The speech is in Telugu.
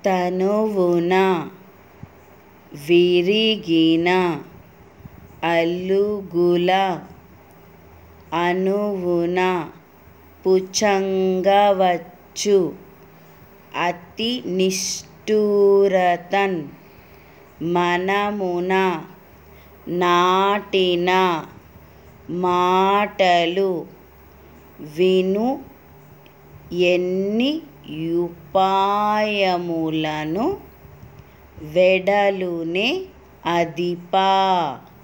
తనువున విరిగిన అలుగుల అణువున పుచంగవచ్చు అతి నిష్ఠురతన్ మనమున నాటిన మాటలు విను ఎన్ని యుపాయములను వెడలునే అధిపా